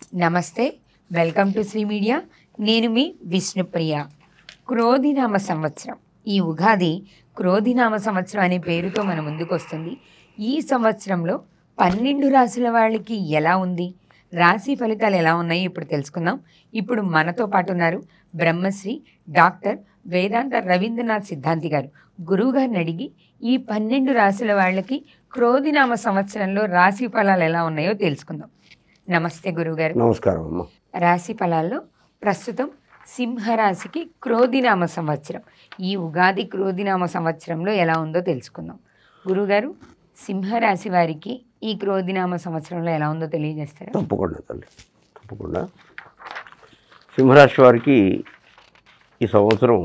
నమస్తే welcome to Shri media నేను మీ విష్ణుప్రియ క్రోధినామ సంవత్సరం ఈ ఉగాది క్రోధినామ సంవత్సరం అనే పేరుతో మన ముందుకు వస్తుంది ఈ సంవత్సరంలో పన్నెండు రాసుల వాళ్ళకి ఎలా ఉంది రాశి ఫలితాలు ఎలా ఉన్నాయి ఇప్పుడు తెలుసుకుందాం ఇప్పుడు మనతో పాటు ఉన్నారు బ్రహ్మశ్రీ డాక్టర్ వేదాంత రవీంద్రనాథ్ సిద్ధాంతి గారు గురువు గారిని అడిగి ఈ పన్నెండు రాశుల వాళ్ళకి క్రోధినామ సంవత్సరంలో రాశి ఫలాలు ఎలా ఉన్నాయో తెలుసుకుందాం నమస్తే గురువుగారు నమస్కారం అమ్మ రాశి ఫలాల్లో ప్రస్తుతం సింహరాశికి క్రోధినామ సంవత్సరం ఈ ఉగాది క్రోధినామ సంవత్సరంలో ఎలా ఉందో తెలుసుకుందాం గురుగారు సింహరాశి వారికి ఈ క్రోధినామ సంవత్సరంలో ఎలా ఉందో తెలియజేస్తారా తప్పకుండా తల్లి తప్పకుండా సింహరాశి వారికి ఈ సంవత్సరం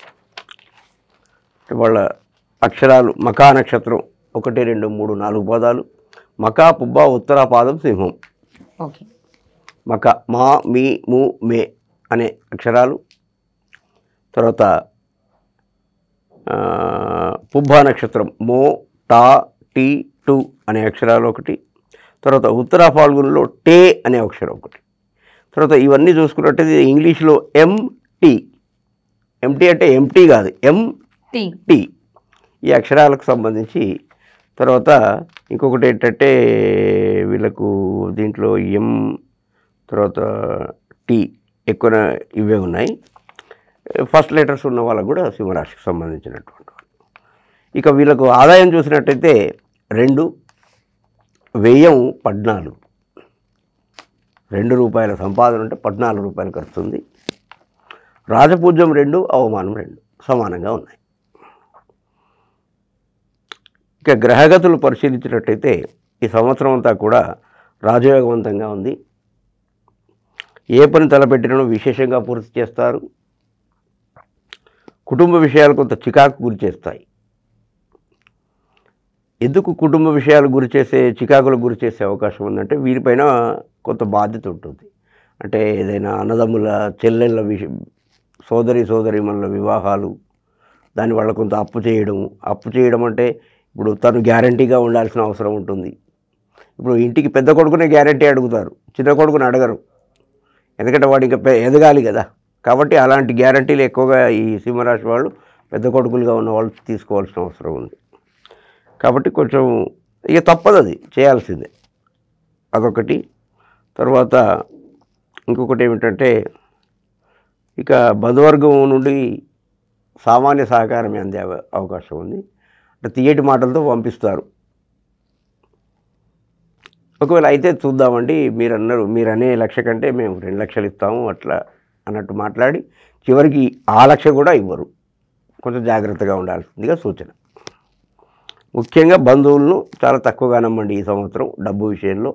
వాళ్ళ అక్షరాలు మకా నక్షత్రం ఒకటి రెండు మూడు నాలుగు పాదాలు మకా పుబ్బ ఉత్తర పాదం సింహం ఓకే మక మా మీ ము మే అనే అక్షరాలు తర్వాత ఆ, పుబ్బ నక్షత్రం మో టా టీ టు అనే అక్షరాలు ఒకటి తర్వాత ఉత్తర ఫాల్గున్లో టే అనే అక్షరం ఒకటి తర్వాత ఇవన్నీ చూసుకున్నట్టయితే ఇంగ్లీష్లో ఎంటీ ఎంటీ అంటే ఎంటీ కాదు ఎం టీ టీ ఈ అక్షరాలకు సంబంధించి తర్వాత ఇంకొకటి ఏంటంటే వీళ్ళకు దీంట్లో ఎం తర్వాత టీ ఎక్కువ ఇవే ఉన్నాయి ఫస్ట్ లెటర్స్ ఉన్న వాళ్ళకు కూడా సింహరాశికి సంబంధించినటువంటి వాళ్ళు ఇక వీళ్ళకు ఆదాయం చూసినట్టయితే రెండు వ్యయం పద్నాలుగు రెండు రూపాయల సంపాదన అంటే పద్నాలుగు రూపాయలు ఖర్చు ఉంది రాజపూజ్యం రెండు అవమానం రెండు సమానంగా ఉన్నాయి ఇక గ్రహగతులు పరిశీలించినట్టయితే ఈ సంవత్సరం అంతా కూడా రాజయోగవంతంగా ఉంది ఏ పని తలపెట్టినో విశేషంగా పూర్తి చేస్తారు కుటుంబ విషయాలు కొంత చికాకు గురి చేస్తాయి ఎందుకు కుటుంబ విషయాలు గురి చేసే చికాకులకు గురి చేసే అవకాశం ఉందంటే వీరిపైన కొంత బాధ్యత ఉంటుంది అంటే ఏదైనా అన్నదమ్ముల చెల్లెళ్ళ విష సోదరి సోదరిమణుల వివాహాలు దానివల్ల కొంత అప్పు చేయడం అప్పు చేయడం అంటే ఇప్పుడు తను గ్యారంటీగా ఉండాల్సిన అవసరం ఉంటుంది ఇప్పుడు ఇంటికి పెద్ద కొడుకునే గ్యారంటీ అడుగుతారు చిన్న కొడుకుని అడగరు ఎందుకంటే వాడు ఇంకా పె- ఎదగాలి కదా కాబట్టి అలాంటి గ్యారంటీలు ఎక్కువగా ఈ సింహరాశి వాళ్ళు పెద్ద కొడుకులుగా ఉన్న వాళ్ళు తీసుకోవాల్సిన అవసరం ఉంది కాబట్టి కొంచెం ఇక తప్పదు అది చేయాల్సిందే అదొకటి తర్వాత ఇంకొకటి ఏమిటంటే ఇక బంధువర్గం నుండి సామాన్య సహకారమే అందే అవ- అవకాశం ఉంది అంటే తీయటి మాటలతో పంపిస్తారు ఒకవేళ అయితే చూద్దామండి మీరు అన్నారు మీరు అనే లక్ష కంటే మేము రెండు లక్షలు ఇస్తాము అట్లా అన్నట్టు మాట్లాడి చివరికి ఆ లక్ష కూడా ఇవ్వరు కొంచెం జాగ్రత్తగా ఉండాల్సిందిగా సూచన ముఖ్యంగా బంధువులను చాలా తక్కువగా నమ్మండి ఈ సంవత్సరం డబ్బు విషయంలో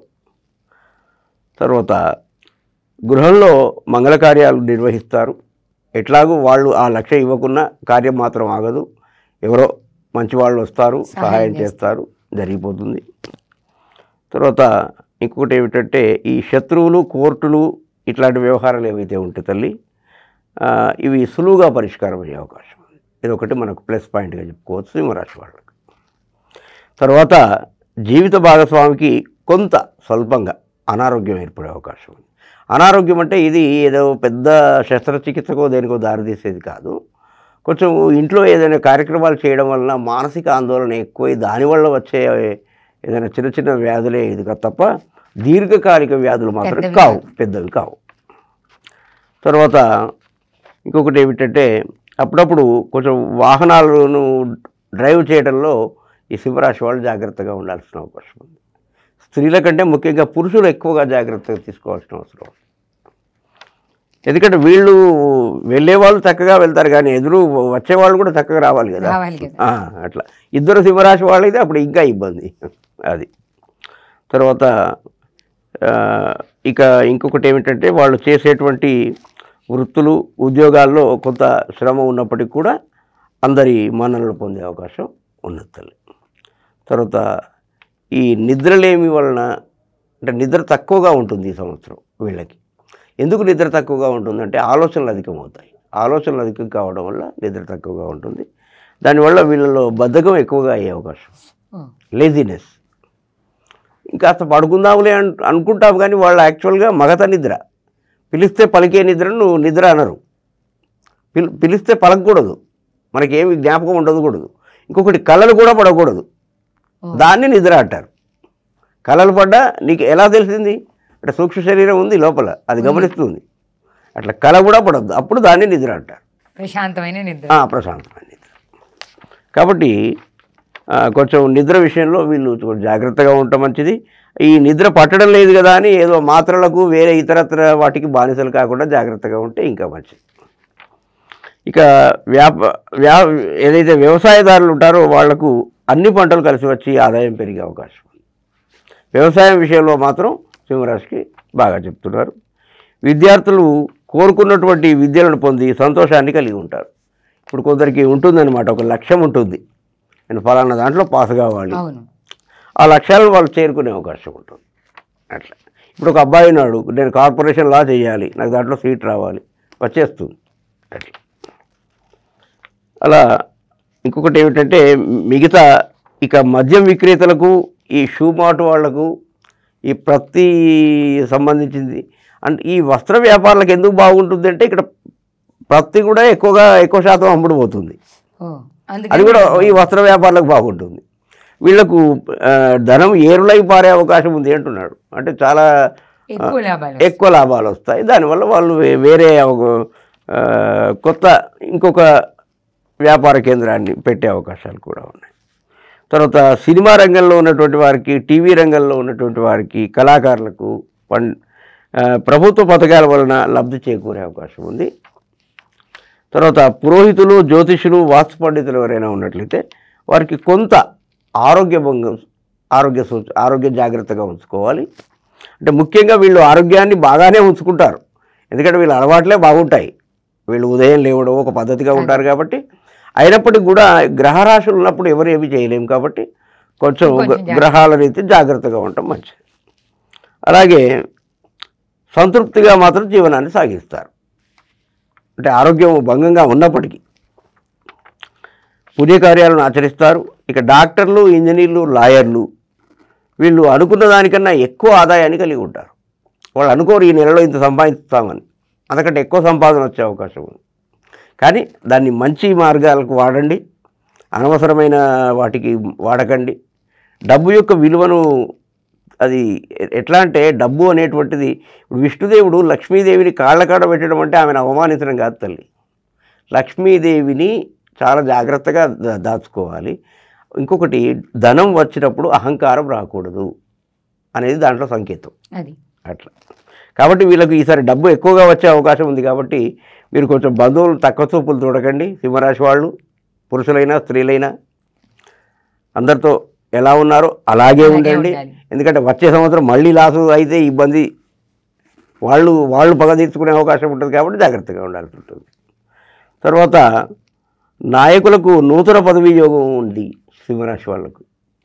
తర్వాత గృహంలో మంగళ కార్యాలు నిర్వహిస్తారు ఎట్లాగూ వాళ్ళు ఆ లక్ష ఇవ్వకున్నా కార్యం మాత్రం ఆగదు ఎవరో మంచి వాళ్ళు వస్తారు సహాయం సహాయం చేస్తారు జరిగిపోతుంది తర్వాత ఇంకొకటి ఏమిటంటే ఈ శత్రువులు కోర్టులు ఇట్లాంటి వ్యవహారాలు ఏవైతే ఉంటాయి తల్లి ఆ, ఇవి సులువుగా పరిష్కారం అయ్యే అవకాశం ఉంది ఇది ఒకటి మనకు ప్లస్ పాయింట్గా చెప్పుకోవచ్చు సింహరాశి వాళ్ళకి తర్వాత జీవిత భాగస్వామికి కొంత స్వల్పంగా అనారోగ్యం ఏర్పడే అవకాశం ఉంది అనారోగ్యం అంటే ఇది ఏదో పెద్ద శస్త్రచికిత్సకో దేనికో దారితీసేది కాదు కొంచెం ఇంట్లో ఏదైనా కార్యక్రమాలు చేయడం వలన మానసిక ఆందోళన ఎక్కువై దానివల్ల వచ్చే ఏదైనా చిన్న చిన్న వ్యాధులే ఇది కాదు తప్ప దీర్ఘకాలిక వ్యాధులు మాత్రం పెద్దవి కావు పెద్దవి కావు తర్వాత ఇంకొకటి ఏమిటంటే అప్పుడప్పుడు కొంచెం వాహనాలను డ్రైవ్ చేయడంలో ఈ సింహరాశి వాళ్ళు జాగ్రత్తగా ఉండాల్సిన అవకాశం ఉంది స్త్రీల కంటే ముఖ్యంగా పురుషులు ఎక్కువగా జాగ్రత్తగా తీసుకోవాల్సిన అవసరం ఉంది ఎందుకంటే వీళ్ళు వెళ్ళే వాళ్ళు చక్కగా వెళ్తారు కానీ ఎదురు వచ్చేవాళ్ళు కూడా చక్కగా రావాలి కదా రావాలి కదా ఆ, అట్లా ఇద్దరు సింహరాశి వాళ్ళైతే అప్పుడు ఇంకా ఇబ్బంది అది తర్వాత ఆ, ఇక ఇంకొకటి ఏమిటంటే వాళ్ళు చేసేటువంటి వృత్తులు ఉద్యోగాల్లో కొంత శ్రమ ఉన్నప్పటికీ కూడా అందరి మన్ననలు పొందే అవకాశం ఉన్నది తల్లి తర్వాత ఈ నిద్రలేమి వలన అంటే నిద్ర తక్కువగా ఉంటుంది ఈ సంవత్సరం వీళ్ళకి ఎందుకు నిద్ర తక్కువగా ఉంటుందంటే ఆలోచనలు అధికమవుతాయి ఆలోచనలు అధికం కావడం వల్ల నిద్ర తక్కువగా ఉంటుంది దానివల్ల వీళ్ళలో బద్ధకం ఎక్కువగా అయ్యే అవకాశం ఓ, లేజినెస్ ఇంకాస్త పడుకుందాములే అన్ అనుకుంటాం కానీ వాళ్ళు యాక్చువల్గా మగత నిద్ర పిలిస్తే పలికే నిద్రను నువ్వు నిద్ర అనరు పిల్ పిలిస్తే పలకకూడదు మనకేమి జ్ఞాపకం ఉండకూడదు ఇంకొకటి కళలు కూడా పడకూడదు ఓ. దాన్ని నిద్ర అంటారు కళలు పడ్డా నీకు ఎలా తెలిసింది అంటే సూక్ష్మ శరీరం ఉంది లోపల అది గమనిస్తుంది అట్లా కళ కూడా పడద్దు అప్పుడు దాన్ని నిద్ర అంటారు ప్రశాంతమైన నిద్ర ఆ, ప్రశాంతమైన నిద్ర కాబట్టి ఆ, కొంచెం నిద్ర విషయంలో వీళ్ళు కొంచెం జాగ్రత్తగా ఉండటం మంచిది ఈ నిద్ర పట్టడం లేదు కదా అని ఏదో మాత్రలకు వేరే ఇతరత్ర వాటికి బానిసలు కాకుండా జాగ్రత్తగా ఉంటే ఇంకా మంచిది ఇక వ్యాప వ్యా ఏదైతే వ్యవసాయదారులు ఉంటారో వాళ్లకు అన్ని పంటలు కలిసి వచ్చి ఆదాయం పెరిగే అవకాశం ఉంది వ్యవసాయం విషయంలో మాత్రం సింహరాశికి బాగా చెప్తున్నారు విద్యార్థులు కోరుకున్నటువంటి విద్యలను పొంది సంతోషాన్ని కలిగి ఉంటారు ఇప్పుడు కొందరికి ఉంటుందన్నమాట ఒక లక్ష్యం ఉంటుంది నేను ఫలానా దాంట్లో పాస్ కావాలి అవును ఆ లక్ష్యాలను వాళ్ళు చేరుకునే అవకాశం ఉంటుంది అట్లా ఇప్పుడు ఒక అబ్బాయి ఉన్నాడు నేను కార్పొరేషన్ లా చేయాలి నాకు దాంట్లో సీట్ రావాలి వచ్చేస్తుంది అట్లా అలా ఇంకొకటి ఏమిటంటే మిగతా ఇక మద్యం విక్రేతలకు ఈ షూ మార్ట్ వాళ్లకు ఈ ప్రతి సంబంధించింది అంటే ఈ వస్త్ర వ్యాపారాలకు ఎందుకు బాగుంటుంది అంటే ఇక్కడ ప్రతి కూడా ఎక్కువగా ఎక్కువ శాతం అమ్ముడు పోతుంది ఓ అది అందుకని కూడా ఈ వస్త్ర వ్యాపారాలకు బాగుంటుంది వీళ్ళకు ఆ, ధనం ఏరులై పారే అవకాశం ఉంది అంటున్నాడు అంటే చాలా ఎక్కువ లాభాలు ఎక్కువ లాభాలు వస్తాయి దానివల్ల వాళ్ళు వే- వేరే ఒక, ఆ, కొత్త ఇంకొక వ్యాపార కేంద్రాన్ని పెట్టే అవకాశాలు కూడా ఉన్నాయి తర్వాత సినిమా రంగంలో ఉన్నటువంటి వారికి టీవీ రంగంలో ఉన్నటువంటి వారికి కళాకారులకు పం ఆ, ప్రభుత్వ పథకాల వలన లబ్ధి చేకూరే అవకాశం ఉంది తర్వాత పురోహితులు జ్యోతిషులు వాస్తు పండితులు ఎవరైనా ఉన్నట్లయితే వారికి కొంత ఆరోగ్య భంగం ఆరోగ్య సూచ ఆరోగ్య జాగ్రత్తగా ఉంచుకోవాలి అంటే ముఖ్యంగా వీళ్ళు ఆరోగ్యాన్ని బాగానే ఉంచుకుంటారు ఎందుకంటే వీళ్ళ అలవాట్లే బాగుంటాయి వీళ్ళు ఉదయం లేవడం ఒక పద్ధతిగా ఉంటారు కాబట్టి అయినప్పటికీ కూడా గ్రహరాశులు ఉన్నప్పుడు ఎవరు ఏమి చేయలేము కాబట్టి కొంచెం కొంచెం గ్ర- గ్రహాల రీతి జాగ్రత్తగా ఉండటం మంచిది అలాగే సంతృప్తిగా మాత్రం జీవనాన్ని సాగిస్తారు అంటే ఆరోగ్యం భంగంగా ఉన్నప్పటికీ పుణ్యకార్యాలను ఆచరిస్తారు ఇక డాక్టర్లు ఇంజనీర్లు లాయర్లు వీళ్ళు అనుకున్న దానికన్నా ఎక్కువ ఆదాయాన్ని కలిగి ఉంటారు వాళ్ళు అనుకోరు ఈ నెలలో ఇంత సంపాదిస్తామని అంతకంటే ఎక్కువ సంపాదన వచ్చే అవకాశం ఉంది కానీ దాన్ని మంచి మార్గాలకు వాడండి అనవసరమైన వాటికి వాడకండి డబ్బు యొక్క విలువను అది ఎ- ఎట్లా అంటే డబ్బు అనేటువంటిది ఇప్పుడు విష్ణుదేవుడు లక్ష్మీదేవిని కాళ్ళకాడ పెట్టడం అంటే ఆమెను అవమానించడం కాదు తల్లి లక్ష్మీదేవిని చాలా జాగ్రత్తగా దా- దాచుకోవాలి ఇంకొకటి ధనం వచ్చినప్పుడు అహంకారం రాకూడదు అనేది దాంట్లో సంకేతం అది అట్లా కాబట్టి వీళ్ళకు ఈసారి డబ్బు ఎక్కువగా వచ్చే అవకాశం ఉంది కాబట్టి మీరు కొంచెం బంధువులు తక్కువ చూపులు చూడకండి సింహరాశి వాళ్ళు పురుషులైనా స్త్రీలైనా అందరితో ఎలా ఉన్నారో అలాగే అలాగే ఉండండి ఉండాలి. ఎందుకంటే వచ్చే సంవత్సరం మళ్ళీ లాసు అయితే ఇబ్బంది వాళ్ళు వాళ్ళు పగ తీర్చుకునే అవకాశం ఉంటుంది కాబట్టి జాగ్రత్తగా ఉండాల్సి ఉంటుంది తర్వాత నాయకులకు నూతన పదవీ యోగం ఉంది సింహరాశి వాళ్ళకు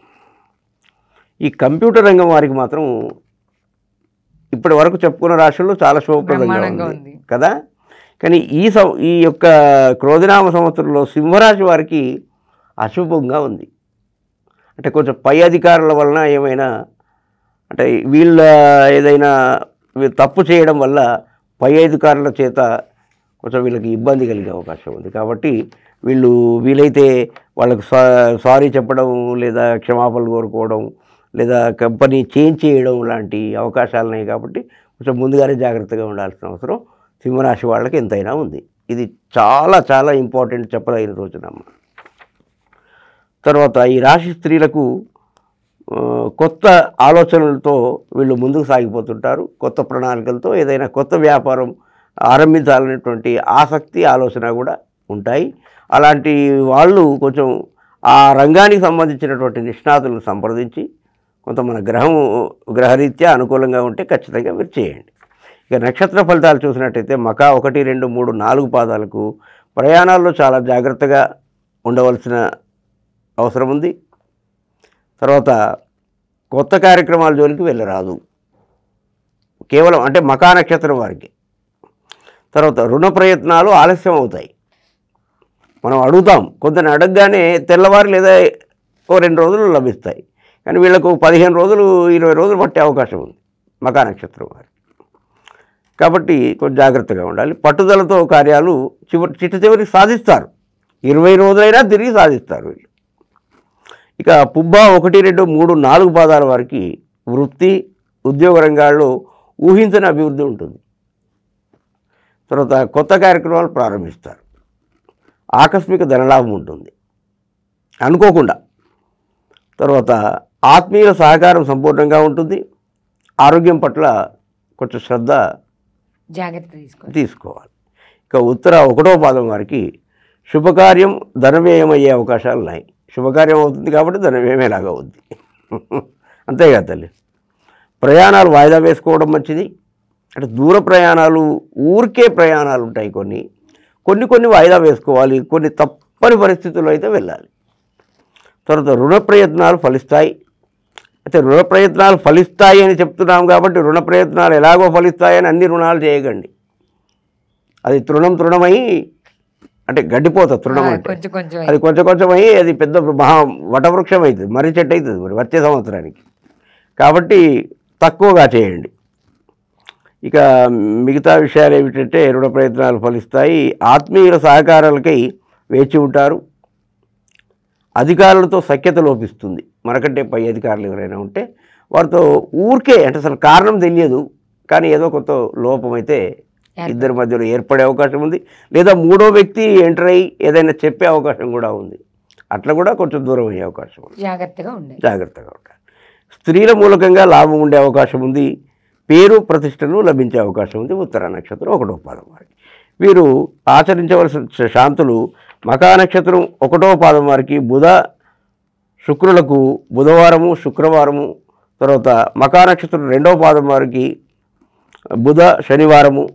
ఈ కంప్యూటర్ రంగం వారికి మాత్రం ఇప్పటి వరకు చెప్పుకున్న రాశుల్లో చాలా శుభప్రదంగా బ్రహ్మాండంగా ఉంది ఉంది. కదా కానీ ఈ సం ఈ యొక్క క్రోధినామ సంవత్సరంలో సింహరాశి వారికి అశుభంగా ఉంది అంటే కొంచెం పై అధికారుల వలన ఏమైనా అంటే వీళ్ళ ఏదైనా వీ- తప్పు చేయడం వల్ల పై అధికారుల చేత కొంచెం వీళ్ళకి ఇబ్బంది కలిగే అవకాశం ఉంది కాబట్టి వీళ్ళు వీలైతే వాళ్ళకు సా- సారీ చెప్పడం లేదా క్షమాపణలు కోరుకోవడం లేదా కంపెనీ చేంజ్ చేయడం లాంటి అవకాశాలు ఉన్నాయి కాబట్టి కొంచెం ముందుగానే జాగ్రత్తగా ఉండాల్సిన అవసరం సింహరాశి వాళ్ళకి ఎంతైనా ఉంది ఇది చాలా చాలా ఇంపార్టెంట్ చెప్పదగిన రోజునమ్మ తర్వాత ఈ రాశి స్త్రీలకు ఆ, కొత్త ఆలోచనలతో వీళ్ళు ముందుకు సాగిపోతుంటారు కొత్త ప్రణాళికలతో ఏదైనా కొత్త వ్యాపారం ఆరంభించాలనేటువంటి ఆసక్తి ఆలోచన కూడా ఉంటాయి అలాంటి వాళ్ళు కొంచెం ఆ రంగానికి సంబంధించినటువంటి నిష్ణాతులను సంప్రదించి కొంత మన గ్రహం గ్రహరీత్యా అనుకూలంగా ఉంటే ఖచ్చితంగా మీరు చేయండి ఇక నక్షత్ర ఫలితాలు చూసినట్టయితే మకా ఒకటి రెండు మూడు నాలుగు పాదాలకు ప్రయాణాల్లో చాలా జాగ్రత్తగా ఉండవలసిన అవసరం ఉంది తర్వాత కొత్త కార్యక్రమాల జోలికి వెళ్ళరాదు కేవలం అంటే మకా నక్షత్రం వారికి తర్వాత రుణ ప్రయత్నాలు ఆలస్యం అవుతాయి మనం అడుగుతాం కొందరిని అడగగానే తెల్లవారు లేదా ఓ రెండు రోజులు లభిస్తాయి కానీ వీళ్ళకు పదిహేను రోజులు ఇరవై రోజులు పట్టే అవకాశం ఉంది మకా నక్షత్రం వారికి కాబట్టి కొంచెం జాగ్రత్తగా ఉండాలి పట్టుదలతో కార్యాలు చివరి చిట్ట చివరికి సాధిస్తారు ఇరవై రోజులైనా తిరిగి సాధిస్తారు వీళ్ళు ఇక పుబ్బ ఒకటి రెండు మూడు నాలుగు పాదాల వారికి వృత్తి ఉద్యోగ రంగాల్లో ఊహించని అభివృద్ధి ఉంటుంది తర్వాత కొత్త కార్యక్రమాలు ప్రారంభిస్తారు ఆకస్మిక ధనలాభం ఉంటుంది అనుకోకుండా తర్వాత ఆత్మీయుల సహకారం సంపూర్ణంగా ఉంటుంది ఆరోగ్యం పట్ల కొంచెం శ్రద్ధ జాగ్రత్త తీసుకోవాలి తీసుకోవాలి ఇక ఉత్తర ఒకటో పాదం వారికి శుభకార్యం ధనవ్యయం అయ్యే అవకాశాలు ఉన్నాయి శుభకార్యం అవుతుంది కాబట్టి ధనవ్యయం ఎలాగ అవుద్ది అంతేగా తల్లి ప్రయాణాలు వాయిదా వేసుకోవడం మంచిది అంటే దూర ప్రయాణాలు ఊరికే ప్రయాణాలు ఉంటాయి కొన్ని కొన్ని కొన్ని వాయిదా వేసుకోవాలి కొన్ని తప్పని పరిస్థితుల్లో అయితే వెళ్ళాలి తర్వాత రుణ ప్రయత్నాలు ఫలిస్తాయి అయితే రుణ ప్రయత్నాలు ఫలిస్తాయి అని చెప్తున్నాం కాబట్టి రుణ ప్రయత్నాలు ఎలాగో ఫలిస్తాయని అన్ని రుణాలు చేయకండి అది తృణం తృణమై అంటే గడ్డిపోతుంది తృణం ఆ, అంటే కొంచెం కొంచెం అది కొంచెం కొంచెం అయ్యి అది పెద్ద మహా వటవృక్షం అవుతుంది మర్రి చెట్టు అవుతుంది మరి వచ్చే సంవత్సరానికి కాబట్టి తక్కువగా చేయండి ఇక మిగతా విషయాలు ఏమిటంటే రుణ ప్రయత్నాలు ఫలిస్తాయి ఆత్మీయుల సహకారాలకై వేచి ఉంటారు అధికారులతో సఖ్యత లోపిస్తుంది మనకంటే పై అధికారులు ఎవరైనా ఉంటే వారితో ఊరికే అంటే అసలు కారణం తెలియదు కానీ ఏదో కొంత లోపం అయితే ఇద్దరి మధ్యలో ఏర్పడే అవకాశం ఉంది లేదా మూడో వ్యక్తి ఎంటర్ అయ్యి ఏదైనా చెప్పే అవకాశం కూడా ఉంది అట్లా కూడా కొంచెం దూరం అయ్యే అవకాశం ఉంది జాగ్రత్తగా ఉండాలి జాగ్రత్తగా ఉండాలి స్త్రీల మూలకంగా లాభం ఉండే అవకాశం ఉంది పేరు ప్రతిష్టలు లభించే అవకాశం ఉంది ఉత్తర నక్షత్రం ఒకటో పాదం వారికి వీరు ఆచరించవలసిన శాంతులు మకా నక్షత్రం ఒకటో పాదం వారికి బుధ శుక్రులకు బుధవారము శుక్రవారము తర్వాత మకా నక్షత్రం రెండో పాదం వారికి బుధ శనివారము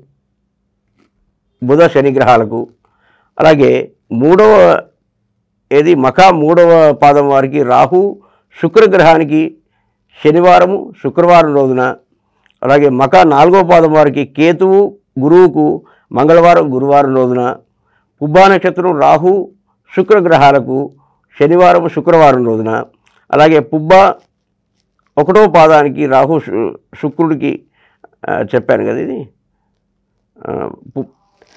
బుధ శని గ్రహాలకు అలాగే మూడవ ఏది మకా మూడవ పాదం వారికి రాహు శుక్రగ్రహానికి శనివారము శుక్రవారం రోజున అలాగే మకా నాలుగో పాదం వారికి కేతువు గురువుకు మంగళవారం గురువారం రోజున పుబ్బా నక్షత్రం రాహు శుక్రగ్రహాలకు శనివారం శుక్రవారం రోజున అలాగే పుబ్బ ఒకటో పాదానికి రాహు శు- శుక్రుడికి ఆ, చెప్పాను కదా ఇది ఆ, పు-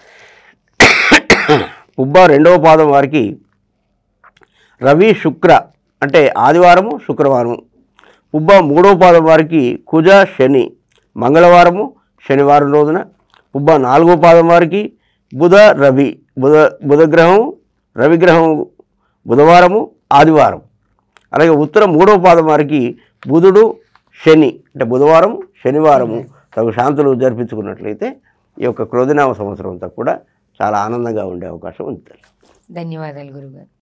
పుబ్బ రెండవ పాదం వారికి రవి శుక్ర అంటే ఆదివారము శుక్రవారము పుబ్బ మూడవ పాదం వారికి కుజ శని మంగళవారము శనివారం రోజున పుబ్బ నాలుగో పాదం వారికి బుధ రవి బుధ బుధగ్రహం రవిగ్రహం బుధవారము ఆదివారం అలాగే ఉత్తర మూడవ పాదం వారికి బుధుడు శని అంటే బుధవారం శనివారము తగు శాంతులు జరిపించుకున్నట్లయితే ఈ యొక్క క్రోధినామ సంవత్సరం అంతా కూడా చాలా ఆనందంగా ఉండే అవకాశం ఉంది ధన్యవాదాలు గురుగారు